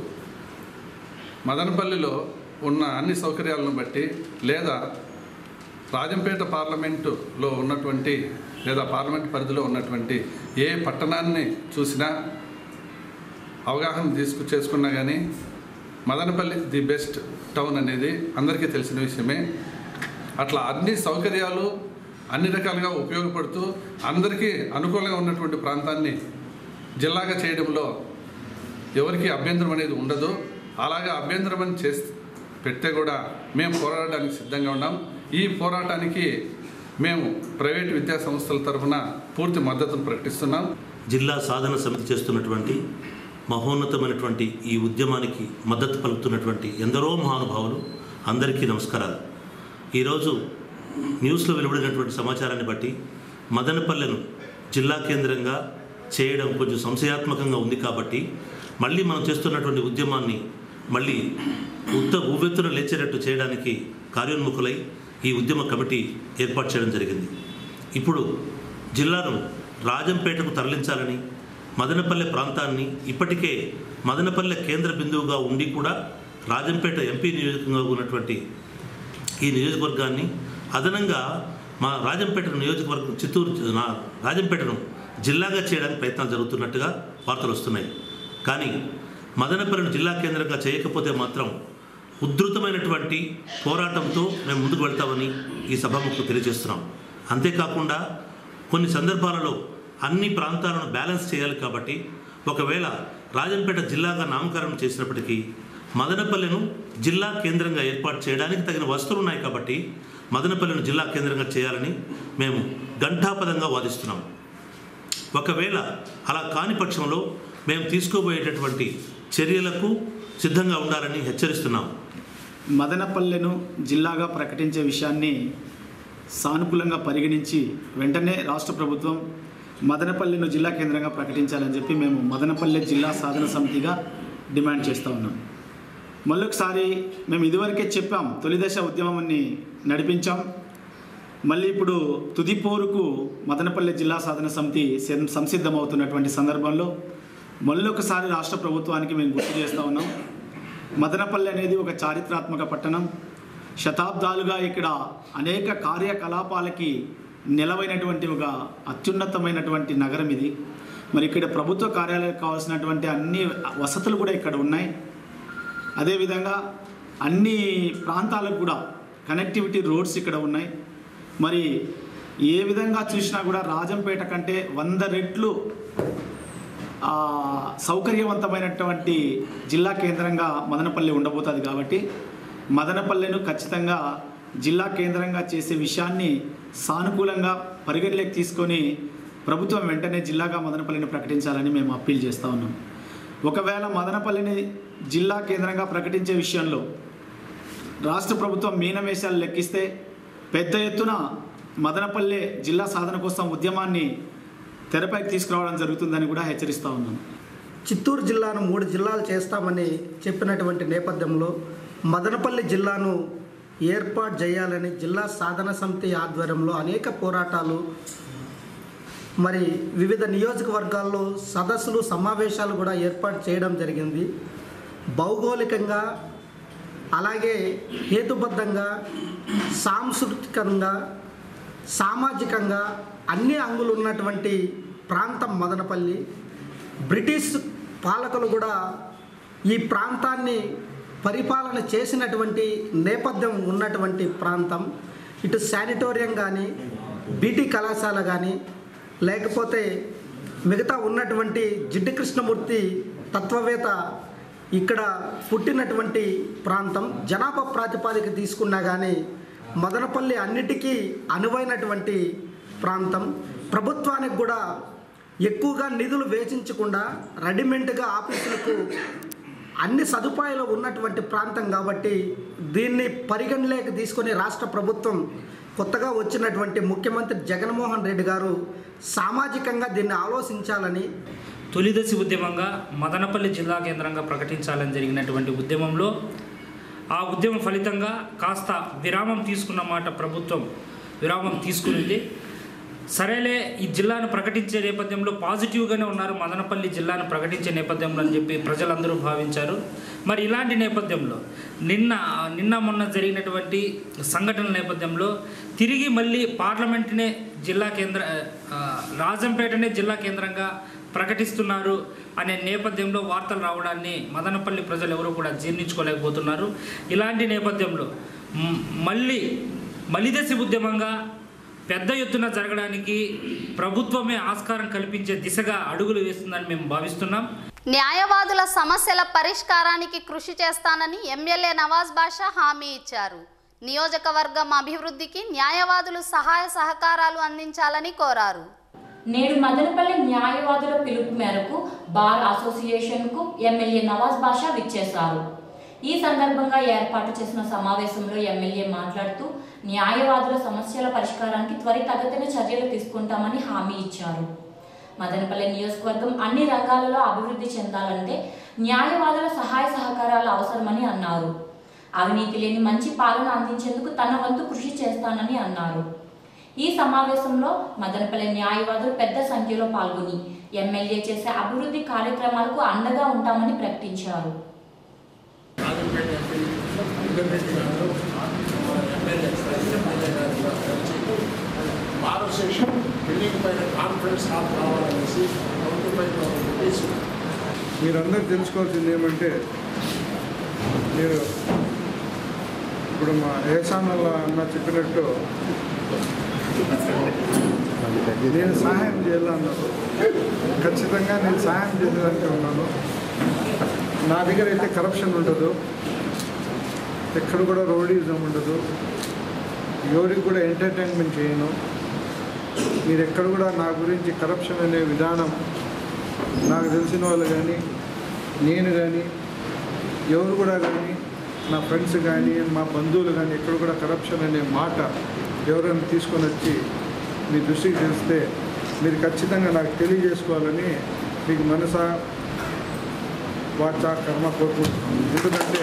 Speaker 11: మదనపల్లిలో ఉన్న అన్ని సౌకర్యాలను బట్టి లేదా రాజంపేట పార్లమెంటులో ఉన్నటువంటి లేదా పార్లమెంట్ పరిధిలో ఉన్నటువంటి ఏ పట్టణాన్ని చూసినా అవగాహన తీసుకు చేసుకున్నా కానీ మదనపల్లి ది బెస్ట్ టౌన్ అనేది అందరికీ తెలిసిన విషయమే అట్లా అన్ని సౌకర్యాలు అన్ని రకాలుగా ఉపయోగపడుతూ అందరికీ అనుకూలంగా ఉన్నటువంటి ప్రాంతాన్ని జిల్లాగా చేయడంలో ఎవరికి అభ్యంతరం అనేది ఉండదు అలాగే అభ్యంతరం అని చేస్తే పెడితే కూడా మేము పోరాడడానికి సిద్ధంగా ఉన్నాం ఈ పోరాటానికి మేము ప్రైవేట్ విద్యా సంస్థల తరఫున పూర్తి మద్దతును ప్రకటిస్తున్నాం
Speaker 12: జిల్లా సాధన సమితి చేస్తున్నటువంటి మహోన్నతమైనటువంటి ఈ ఉద్యమానికి మద్దతు పలుకుతున్నటువంటి ఎందరో మహానుభావులు అందరికీ నమస్కారాలు ఈరోజు న్యూస్లో వెలువడినటువంటి సమాచారాన్ని బట్టి మదనపల్లెను జిల్లా కేంద్రంగా చేయడం కొంచెం సంశయాత్మకంగా ఉంది కాబట్టి మళ్ళీ మనం చేస్తున్నటువంటి ఉద్యమాన్ని మళ్ళీ ఉత్త ఉవ్వెత్తున లేచేటట్టు చేయడానికి కార్యోన్ముఖులై ఈ ఉద్యమ కమిటీ ఏర్పాటు చేయడం జరిగింది ఇప్పుడు జిల్లాను రాజంపేటకు తరలించాలని మదనపల్లె ప్రాంతాన్ని ఇప్పటికే మదనపల్లె కేంద్ర బిందువుగా ఉండి కూడా రాజంపేట ఎంపీ నియోజకంగా ఉన్నటువంటి ఈ నియోజకవర్గాన్ని అదనంగా మా రాజంపేట నియోజకవర్గం చిత్తూరు నా రాజంపేటను జిల్లాగా చేయడానికి ప్రయత్నాలు జరుగుతున్నట్టుగా వార్తలు వస్తున్నాయి కానీ మదనపల్లిని జిల్లా కేంద్రంగా చేయకపోతే మాత్రం ఉధృతమైనటువంటి పోరాటంతో మేము ముందుకు వెళ్తామని ఈ సభాముఖులు తెలియజేస్తున్నాం అంతేకాకుండా కొన్ని సందర్భాలలో అన్ని ప్రాంతాలను బ్యాలెన్స్ చేయాలి కాబట్టి ఒకవేళ రాజంపేట జిల్లాగా నామకరణం చేసినప్పటికీ మదనపల్లెను జిల్లా కేంద్రంగా ఏర్పాటు చేయడానికి తగిన వస్తువులు ఉన్నాయి కాబట్టి మదనపల్లెను జిల్లా కేంద్రంగా చేయాలని మేము ఘంటాపదంగా వాదిస్తున్నాం ఒకవేళ అలా కాని పక్షంలో మేము తీసుకోబోయేటటువంటి చర్యలకు సిద్ధంగా ఉండాలని హెచ్చరిస్తున్నాం
Speaker 13: మదనపల్లెను జిల్లాగా ప్రకటించే విషయాన్ని సానుకూలంగా పరిగణించి వెంటనే రాష్ట్ర ప్రభుత్వం మదనపల్లెను జిల్లా కేంద్రంగా ప్రకటించాలని చెప్పి మేము మదనపల్లె జిల్లా సాధన సమితిగా డిమాండ్ చేస్తూ ఉన్నాం మళ్ళొకసారి మేము ఇదివరకే చెప్పాం తొలిదశ ఉద్యమాన్ని నడిపించాం మళ్ళీ ఇప్పుడు తుది పోరుకు మదనపల్లె జిల్లా సాధన సమితి సం- సంసిద్ధమవుతున్నటువంటి సందర్భంలో మళ్ళొకసారి రాష్ట్ర ప్రభుత్వానికి మేము గుర్తు చేస్తూ ఉన్నాం మదనపల్లి అనేది ఒక చారిత్రాత్మక పట్టణం శతాబ్దాలుగా ఇక్కడ అనేక కార్యకలాపాలకి నిలవైనటువంటి ఒక అత్యున్నతమైనటువంటి నగరం ఇది మరి ఇక్కడ ప్రభుత్వ కార్యాలయాలకు కావాల్సినటువంటి అన్ని వసతులు కూడా ఇక్కడ ఉన్నాయి అదేవిధంగా అన్ని ప్రాంతాలకు కూడా కనెక్టివిటీ రోడ్స్ ఇక్కడ ఉన్నాయి మరి ఏ విధంగా చూసినా కూడా రాజంపేట కంటే వంద రెట్లు ఆ, సౌకర్యవంతమైనటువంటి జిల్లా కేంద్రంగా మదనపల్లి ఉండబోతుంది కాబట్టి మదనపల్లెను ఖచ్చితంగా జిల్లా కేంద్రంగా చేసే విషయాన్ని సానుకూలంగా పరిగణలోకి తీసుకొని ప్రభుత్వం వెంటనే జిల్లాగా మదనపల్లిని ప్రకటించాలని మేము అప్పీల్ చేస్తూ ఉన్నాం ఒకవేళ మదనపల్లిని జిల్లా కేంద్రంగా ప్రకటించే విషయంలో రాష్ట్ర ప్రభుత్వం మీనమేషాలు లెక్కిస్తే పెద్ద ఎత్తున మదనపల్లె జిల్లా సాధన కోసం ఉద్యమాన్ని తెరపైకి తీసుకురావడం జరుగుతుందని కూడా హెచ్చరిస్తూ ఉన్నాను
Speaker 14: చిత్తూరు జిల్లాను మూడు జిల్లాలు చేస్తామని చెప్పినటువంటి నేపథ్యంలో మదనపల్లి జిల్లాను ఏర్పాటు చేయాలని జిల్లా సాధన సమితి ఆధ్వర్యంలో అనేక పోరాటాలు మరి వివిధ నియోజకవర్గాల్లో సదస్సులు సమావేశాలు కూడా ఏర్పాటు చేయడం జరిగింది భౌగోళికంగా అలాగే హేతుబద్ధంగా సాంస్కృతికంగా సామాజికంగా అన్ని అంగులు ఉన్నటువంటి ప్రాంతం మదనపల్లి బ్రిటిష్ పాలకులు కూడా ఈ ప్రాంతాన్ని పరిపాలన చేసినటువంటి నేపథ్యం ఉన్నటువంటి ప్రాంతం ఇటు శానిటోరియం కానీ బీటీ కళాశాల కానీ లేకపోతే మిగతా ఉన్నటువంటి జిడ్డు కృష్ణమూర్తి తత్వవేత్త ఇక్కడ పుట్టినటువంటి ప్రాంతం జనాభా ప్రాతిపాదిక తీసుకున్నా కానీ మదనపల్లి అన్నిటికీ అనువైనటువంటి ప్రాంతం ప్రభుత్వానికి కూడా ఎక్కువగా నిధులు వేచించకుండా రెడీమేడ్గా ఆఫీసులకు అన్ని సదుపాయాలు ఉన్నటువంటి ప్రాంతం కాబట్టి దీన్ని పరిగణలోకి తీసుకొని రాష్ట్ర ప్రభుత్వం కొత్తగా వచ్చినటువంటి ముఖ్యమంత్రి జగన్మోహన్ రెడ్డి గారు సామాజికంగా దీన్ని ఆలోచించాలని
Speaker 15: తొలిదశి ఉద్యమంగా మదనపల్లి జిల్లా కేంద్రంగా ప్రకటించాలని జరిగినటువంటి ఉద్యమంలో ఆ ఉద్యమం ఫలితంగా కాస్త విరామం తీసుకున్న మాట ప్రభుత్వం విరామం తీసుకునింది సరేలే ఈ జిల్లాను ప్రకటించే నేపథ్యంలో పాజిటివ్గానే ఉన్నారు మదనపల్లి జిల్లాను ప్రకటించే నేపథ్యంలో అని చెప్పి ప్రజలందరూ భావించారు మరి ఇలాంటి నేపథ్యంలో నిన్న నిన్న మొన్న జరిగినటువంటి సంఘటనల నేపథ్యంలో తిరిగి మళ్ళీ పార్లమెంట్నే జిల్లా కేంద్ర ఆ, రాజంపేటనే జిల్లా కేంద్రంగా ప్రకటిస్తున్నారు అనే నేపథ్యంలో వార్తలు రావడాన్ని మదనపల్లి ప్రజలు ఎవరు కూడా జీర్ణించుకోలేకపోతున్నారు ఇలాంటి నేపథ్యంలో మ్, మళ్ళీ మలిదశి ఉద్యమంగా పెద్ద ఎత్తున జరగడానికి ప్రభుత్వమే ఆస్కారం కల్పించే దిశగా అడుగులు వేస్తుందని మేము భావిస్తున్నాం
Speaker 1: న్యాయవాదుల సమస్యల పరిష్కారానికి కృషి చేస్తానని ఎమ్మెల్యే నవాజ్ బాషా హామీ ఇచ్చారు నియోజకవర్గం అభివృద్ధికి న్యాయవాదులు సహాయ సహకారాలు అందించాలని కోరారు
Speaker 4: నేడు మదనపల్లి న్యాయవాదుల పిలుపు మేరకు బార్ అసోసియేషన్కు ఎమ్మెల్యే నవాజ్ బాషా విచ్చేశారు ఈ సందర్భంగా ఏర్పాటు చేసిన సమావేశంలో ఎమ్మెల్యే మాట్లాడుతూ న్యాయవాదుల సమస్యల పరిష్కారానికి త్వరితగతిన చర్యలు తీసుకుంటామని హామీ ఇచ్చారు మదనపల్లి నియోజకవర్గం అన్ని రంగాలలో అభివృద్ధి చెందాలంటే న్యాయవాదుల సహాయ సహకారాలు అవసరమని అన్నారు అవినీతి లేని మంచి పాలన అందించేందుకు తన వంతు కృషి చేస్తానని అన్నారు ఈ సమావేశంలో మదనపల్లి న్యాయవాదులు పెద్ద సంఖ్యలో పాల్గొని ఎమ్మెల్యే చేసే అభివృద్ధి కార్యక్రమాలకు అండగా ఉంటామని ప్రకటించారు
Speaker 16: బార్ అసోసియేషన్ బిల్డింగ్ పైన కాన్ఫరెన్స్ హాల్ కావాలనేసి ప్రభుత్వంపై తీసుకు
Speaker 10: మీరందరూ తెలుసుకోవాల్సింది ఏమంటే మీరు ఇప్పుడు మా ఏసానల్ల అన్న చెప్పినట్టు నేను సహాయం చేయాలన్నారు ఖచ్చితంగా నేను సహాయం చేసేదానికి ఉన్నాను నా దగ్గర అయితే కరప్షన్ ఉండదు ఎక్కడ కూడా రోడీజం ఉండదు ఎవరికి కూడా ఎంటర్టైన్మెంట్ చేయను మీరు ఎక్కడ కూడా నా గురించి కరప్షన్ అనే విధానం నాకు తెలిసిన వాళ్ళు కానీ నేను కానీ ఎవరు కూడా కానీ నా ఫ్రెండ్స్ కానీ మా బంధువులు కానీ ఎక్కడ కూడా కరప్షన్ అనే మాట ఎవరైనా తీసుకొని వచ్చి మీ దృష్టికి తెలిస్తే మీరు ఖచ్చితంగా నాకు తెలియజేసుకోవాలని మీకు మనస వాచ కర్మ కోరుకుంటున్నాను ఎందుకంటే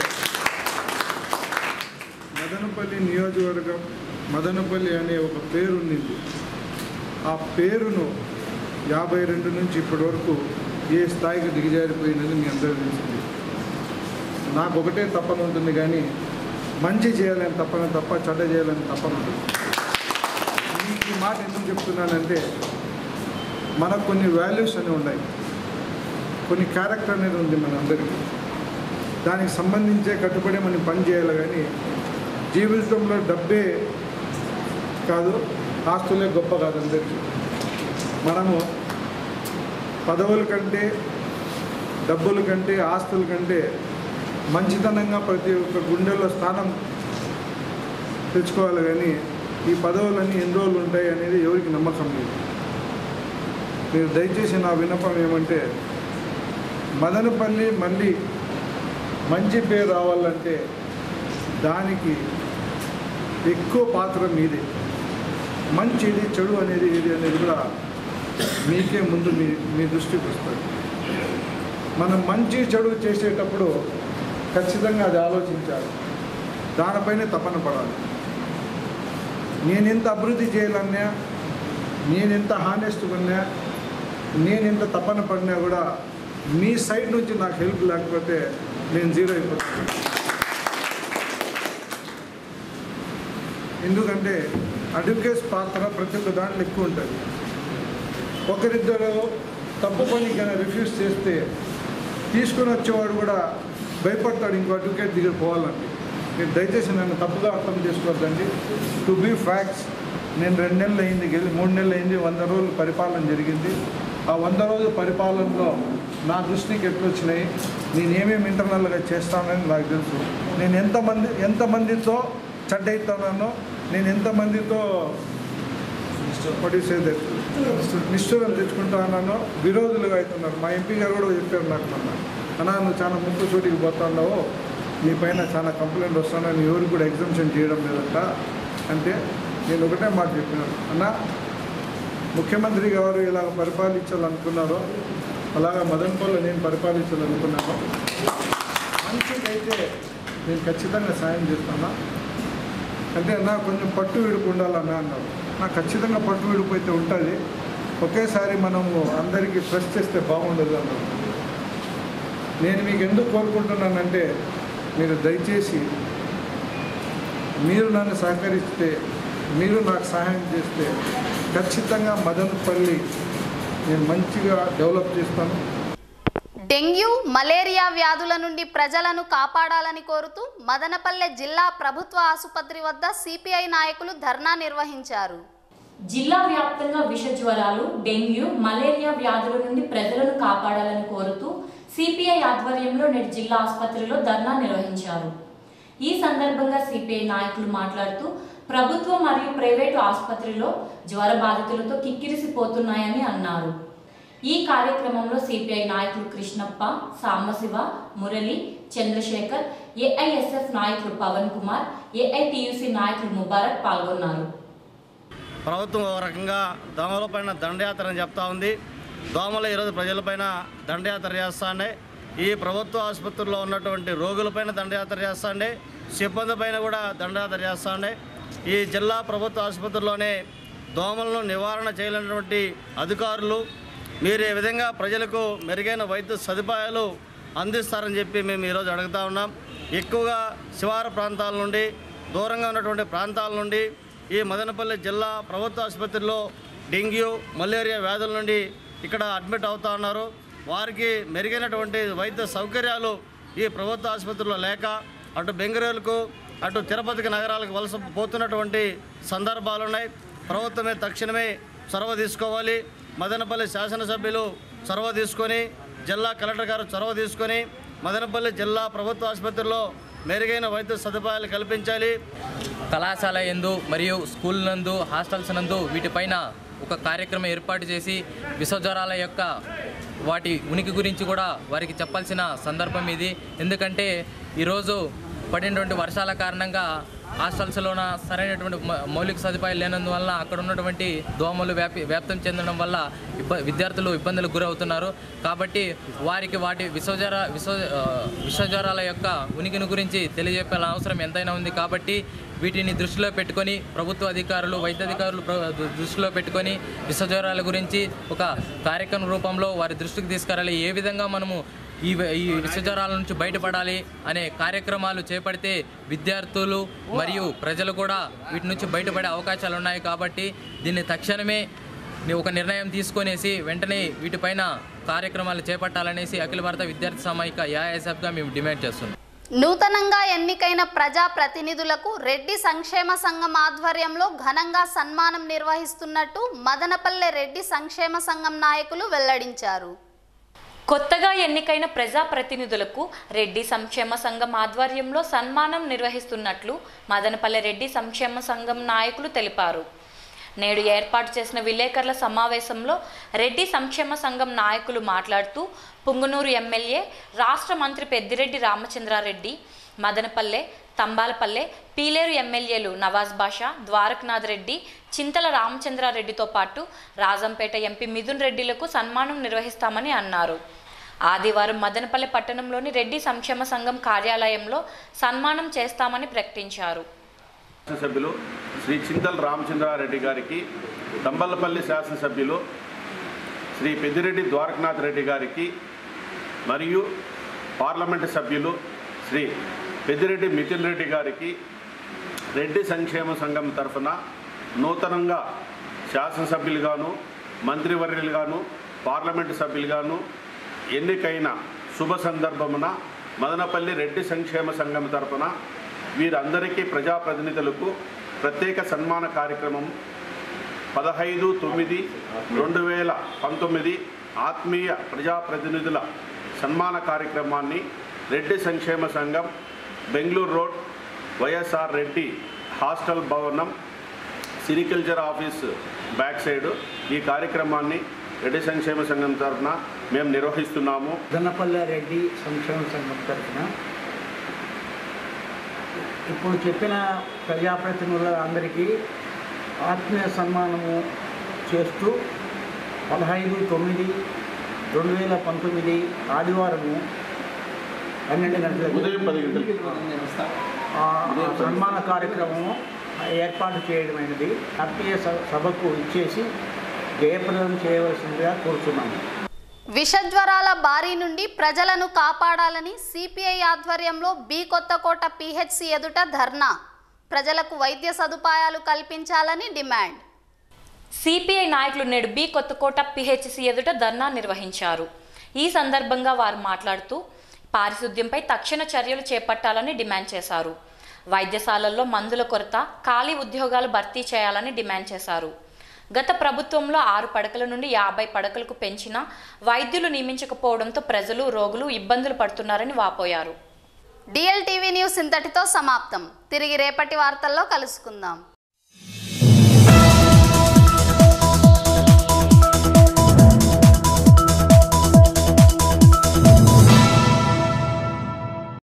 Speaker 10: మదనపల్లి నియోజకవర్గం మదనపల్లి అనే ఒక పేరు ఉండింది ఆ పేరును యాభై రెండు నుంచి ఇప్పటి వరకు ఏ స్థాయికి దిగజారిపోయినది మీ అందరూ తెలిసింది నాకు ఒకటే తప్పన ఉంటుంది కానీ మంచి చేయాలని తప్పన తప్ప చెడ్డ చేయాలని తప్పన ఉంటుంది మీకు ఈ మాట ఎందుకు చెప్తున్నానంటే మనకు కొన్ని వాల్యూస్ అనేవి ఉన్నాయి కొన్ని క్యారెక్టర్ అనేది ఉంది మనందరికీ దానికి సంబంధించే కట్టుబడి మనం పని చేయాలి కానీ జీవితంలో డబ్బే కాదు ఆస్తులే గొప్ప కాదు అందరికీ మనము పదవుల కంటే డబ్బుల కంటే ఆస్తుల కంటే మంచితనంగా ప్రతి ఒక్క గుండెల్లో స్థానం తెచ్చుకోవాలి కానీ ఈ పదవులన్నీ ఎన్ని రోజులు ఉంటాయి అనేది ఎవరికి నమ్మకం లేదు మీరు దయచేసి నా విన్నపం ఏమంటే మదనపల్లి మళ్ళీ మంచి పేరు రావాలంటే దానికి ఎక్కువ పాత్ర మీదే మంచి ఇది చెడు అనేది ఇది అనేది కూడా మీకే ముందు మీ మీ దృష్టికి వస్తుంది మనం మంచి చెడు చేసేటప్పుడు ఖచ్చితంగా అది ఆలోచించాలి దానిపైనే తపన పడాలి నేను ఎంత అభివృద్ధి చేయాలన్నా నేను ఎంత హానెస్ట్ ఉన్నా నేను ఎంత తపన పడినా కూడా మీ సైడ్ నుంచి నాకు హెల్ప్ లేకపోతే నేను జీరో అయిపోతాను ఎందుకంటే అడ్వకేట్స్ పాత్ర ప్రతి ఒక్క దాంట్లో ఎక్కువ ఉంటుంది ఒకరిద్దరు తప్పు పని కానీ రిఫ్యూజ్ చేస్తే తీసుకొని వచ్చేవాడు కూడా భయపడతాడు ఇంకో అడ్వకేట్ దగ్గర పోవాలండి మీరు దయచేసి నన్ను తప్పుగా అర్థం చేసుకోవద్దండి టు బీ ఫ్యాక్ట్స్ నేను రెండు నెలలు అయింది గెలి మూడు నెలలు అయింది వంద రోజులు పరిపాలన జరిగింది ఆ వంద రోజుల పరిపాలనలో నా దృష్టికి ఎట్లు వచ్చినాయి నేను ఏమేమి ఇంటర్నల్గా చేస్తానని నాకు తెలుసు నేను ఎంతమంది ఎంతమందితో చెడ్డవుతున్నానో నేను ఎంతమందితో పడిసేదే నిష్ఠూరం తెచ్చుకుంటా అన్నాను విరోధులుగా అవుతున్నారు మా ఎంపీ గారు కూడా చెప్పారు నాకు మొన్న అన్నా నువ్వు చాలా ముక్కు చోటికి పోతున్నావు నీ పైన చాలా కంప్లైంట్ వస్తున్నాను ఎవరికి కూడా ఎగ్జామ్షన్ చేయడం లేదంట అంటే నేను ఒకటే మాట చెప్పినాను అన్న ముఖ్యమంత్రి గారు ఇలాగ పరిపాలించాలనుకున్నారో అలాగా మదన్పల్లి నేను పరిపాలించాలనుకున్నాను మంచికైతే నేను ఖచ్చితంగా సాయం చేస్తాను అంటే నా కొంచెం పట్టు విడుపు ఉండాలన్నా అన్నారు నాకు ఖచ్చితంగా పట్టు విడుపు అయితే ఉంటుంది ఒకేసారి మనము అందరికీ ప్రెస్ చేస్తే బాగుండదు అన్నారు నేను మీకు ఎందుకు కోరుకుంటున్నానంటే మీరు దయచేసి మీరు నన్ను సహకరిస్తే మీరు నాకు సహాయం చేస్తే ఖచ్చితంగా మదనపల్లి నేను మంచిగా డెవలప్ చేస్తాను
Speaker 1: డెంగ్యూ మలేరియా వ్యాధుల నుండి ప్రజలను కాపాడాలని కోరుతూ మదనపల్లె జిల్లా ప్రభుత్వ ఆసుపత్రి వద్ద సిపిఐ నాయకులు ధర్నా నిర్వహించారు
Speaker 4: జిల్లా వ్యాప్తంగా విష జ్వరాలు డెంగ్యూ మలేరియా వ్యాధుల నుండి ప్రజలను కాపాడాలని కోరుతూ సిపిఐ ఆధ్వర్యంలో నేడు జిల్లా ఆసుపత్రిలో ధర్నా నిర్వహించారు ఈ సందర్భంగా సిపిఐ నాయకులు మాట్లాడుతూ ప్రభుత్వ మరియు ప్రైవేటు ఆసుపత్రిలో జ్వర బాధితులతో కిక్కిరిసిపోతున్నాయని అన్నారు ఈ కార్యక్రమంలో సిపిఐ నాయకులు కృష్ణప్ప సాంబశివ మురళి చంద్రశేఖర్ ఏఐఎస్ఎఫ్ నాయకులు పవన్ కుమార్ ఏఐటియుసి నాయకులు ముబారక్ పాల్గొన్నారు
Speaker 17: ప్రభుత్వం ఒక రకంగా దోమల పైన దండయాత్ర అని చెప్తా ఉంది దోమలు ఈరోజు ప్రజలపైన దండయాత్ర చేస్తాండే ఈ ప్రభుత్వ ఆసుపత్రుల్లో ఉన్నటువంటి రోగులపైన దండయాత్ర చేస్తాండే సిబ్బంది పైన కూడా దండయాత్ర చేస్తాండే ఈ జిల్లా ప్రభుత్వ ఆసుపత్రిలోనే దోమలను నివారణ చేయలేనటువంటి అధికారులు మీరు ఈ విధంగా ప్రజలకు మెరుగైన వైద్య సదుపాయాలు అందిస్తారని చెప్పి మేము ఈరోజు అడుగుతా ఉన్నాం ఎక్కువగా శివార ప్రాంతాల నుండి దూరంగా ఉన్నటువంటి ప్రాంతాల నుండి ఈ మదనపల్లి జిల్లా ప్రభుత్వ ఆసుపత్రిలో డెంగ్యూ మలేరియా వ్యాధుల నుండి ఇక్కడ అడ్మిట్ అవుతా ఉన్నారు వారికి మెరుగైనటువంటి వైద్య సౌకర్యాలు ఈ ప్రభుత్వ ఆసుపత్రిలో లేక అటు బెంగళూరుకు అటు తిరుపతికి నగరాలకు వలస పోతున్నటువంటి సందర్భాలు ఉన్నాయి ప్రభుత్వమే తక్షణమే చొరవ తీసుకోవాలి మదనపల్లి శాసనసభ్యులు చొరవ తీసుకొని జిల్లా కలెక్టర్ గారు చొరవ తీసుకొని మదనపల్లి జిల్లా ప్రభుత్వ ఆసుపత్రిలో మెరుగైన వైద్య సదుపాయాలు కల్పించాలి
Speaker 18: కళాశాల ఎందు మరియు స్కూల్ నందు హాస్టల్స్ నందు వీటిపైన ఒక కార్యక్రమం ఏర్పాటు చేసి విషజ్వరాల యొక్క వాటి ఉనికి గురించి కూడా వారికి చెప్పాల్సిన సందర్భం ఇది ఎందుకంటే ఈరోజు పడినటువంటి వర్షాల కారణంగా హాస్టల్స్లోన సరైనటువంటి మ- మౌలిక సదుపాయాలు లేనందువల్ల అక్కడ ఉన్నటువంటి దోమలు వ్యాపి వ్యాప్తం చెందడం వల్ల ఇబ్బ విద్యార్థులు ఇబ్బందులకు గురవుతున్నారు కాబట్టి వారికి వాటి విశ్వజ్వర విశ్వ ఆ, విషజ్వరాల యొక్క ఉనికిని గురించి తెలియజెప్పాల అవసరం ఎంతైనా ఉంది కాబట్టి వీటిని దృష్టిలో పెట్టుకొని ప్రభుత్వ అధికారులు వైద్య అధికారులు ప్ర- దృష్టిలో పెట్టుకొని విషజ్వరాల గురించి ఒక కార్యక్రమం రూపంలో వారి దృష్టికి తీసుకురాలి ఏ విధంగా మనము ఈ ఈ విషజ్వరాల నుంచి బయటపడాలి అనే కార్యక్రమాలు చేపడితే విద్యార్థులు మరియు ప్రజలు కూడా వీటి నుంచి బయటపడే అవకాశాలు ఉన్నాయి కాబట్టి దీన్ని తక్షణమే ని- ఒక నిర్ణయం తీసుకొనేసి వెంటనే వీటిపైన కార్యక్రమాలు చేపట్టాలనేసి అఖిల భారత విద్యార్థి సమాయిక ఏఐఎస్ఎఫ్గా మేము డిమాండ్ చేస్తున్నాం
Speaker 1: నూతనంగా ఎన్నికైన ప్రజా ప్రతినిధులకు రెడ్డి సంక్షేమ సంఘం ఆధ్వర్యంలో ఘనంగా సన్మానం నిర్వహిస్తున్నట్టు మదనపల్లె రెడ్డి సంక్షేమ సంఘం నాయకులు వెల్లడించారు
Speaker 4: కొత్తగా ఎన్నికైన ప్రజాప్రతినిధులకు రెడ్డి సంక్షేమ సంఘం ఆధ్వర్యంలో సన్మానం నిర్వహిస్తున్నట్లు మదనపల్లె రెడ్డి సంక్షేమ సంఘం నాయకులు తెలిపారు నేడు ఏర్పాటు చేసిన విలేకరుల సమావేశంలో రెడ్డి సంక్షేమ సంఘం నాయకులు మాట్లాడుతూ పుంగనూరు ఎమ్మెల్యే రాష్ట్ర మంత్రి పెద్దిరెడ్డి రామచంద్రారెడ్డి మదనపల్లె తంబాలపల్లె పీలేరు ఎమ్మెల్యేలు నవాజ్ బాషా ద్వారకనాథ్ రెడ్డి చింతల రామచంద్రారెడ్డితో పాటు రాజంపేట ఎంపీ మిథున్ రెడ్డిలకు సన్మానం నిర్వహిస్తామని అన్నారు ఆదివారం మదనపల్లె పట్టణంలోని రెడ్డి సంక్షేమ సంఘం కార్యాలయంలో సన్మానం చేస్తామని ప్రకటించారు
Speaker 19: శాసనసభ్యులు శ్రీ చింతల్ రామచంద్రారెడ్డి గారికి దంబల్లపల్లి శాసనసభ్యులు శ్రీ పెద్దిరెడ్డి ద్వారకనాథ్ రెడ్డి గారికి మరియు పార్లమెంటు సభ్యులు శ్రీ పెద్దిరెడ్డి మిథున్ రెడ్డి గారికి రెడ్డి సంక్షేమ సంఘం తరఫున నూతనంగా శాసనసభ్యులుగాను మంత్రివర్యులుగాను పార్లమెంటు సభ్యులుగాను ఎన్నికైన శుభ సందర్భమున మదనపల్లి రెడ్డి సంక్షేమ సంఘం తరఫున వీరందరికీ ప్రజాప్రతినిధులకు ప్రత్యేక సన్మాన కార్యక్రమం పదహైదు తొమ్మిది రెండు వేల పంతొమ్మిది ఆత్మీయ ప్రజాప్రతినిధుల సన్మాన కార్యక్రమాన్ని రెడ్డి సంక్షేమ సంఘం Bengaluru road YSR Reddy hostel భవనం సిరికల్చర్ ఆఫీస్ బ్యాక్ సైడ్ ఈ కార్యక్రమాన్ని రెడ్డి సంక్షేమ సంఘం తరఫున మేము నిర్వహిస్తున్నాము
Speaker 20: దన్నపల్లె రెడ్డి సంక్షేమ సంఘం తరఫున ఇప్పుడు చెప్పిన ప్రజాప్రతినిధులందరికీ ఆత్మీయ సన్మానము చేస్తూ పదహైదు తొమ్మిది రెండు వేల పంతొమ్మిది ఆదివారము పన్నెండు గంటలకు
Speaker 19: ఉదయం పది గంటలకి
Speaker 20: ఆ సన్మాన కార్యక్రమము ఏర్పాటు చేయడమైనది ఆత్మీయ స- సభకు ఇచ్చేసి జయప్రదం చేయవలసిందిగా కోరుతున్నాము
Speaker 1: విషజ్వరాల బారి నుండి ప్రజలను కాపాడాలని సిపిఐ ఆధ్వర్యంలో బి కొత్తకోట పిహెచ్సి ఎదుట ధర్నా ప్రజలకు వైద్య సదుపాయాలు కల్పించాలని డిమాండ్
Speaker 4: సిపిఐ నాయకులు నేడు బి కొత్తకోట పిహెచ్సి ఎదుట ధర్నా నిర్వహించారు ఈ సందర్భంగా వారు మాట్లాడుతూ పారిశుద్ధ్యంపై తక్షణ చర్యలు చేపట్టాలని డిమాండ్ చేశారు వైద్యశాలల్లో మందుల కొరత ఖాళీ ఉద్యోగాలు భర్తీ చేయాలని డిమాండ్ చేశారు గత ప్రభుత్వంలో ఆరు పడకల నుండి యాభై పడకలకు పెంచిన వైద్యులు నియమించకపోవడంతో ప్రజలు రోగులు ఇబ్బందులు పడుతున్నారని వాపోయారు
Speaker 1: డిఎల్టీవీ న్యూస్ ఇంతటితో సమాప్తం తిరిగి రేపటి వార్తల్లో కలుసుకుందాం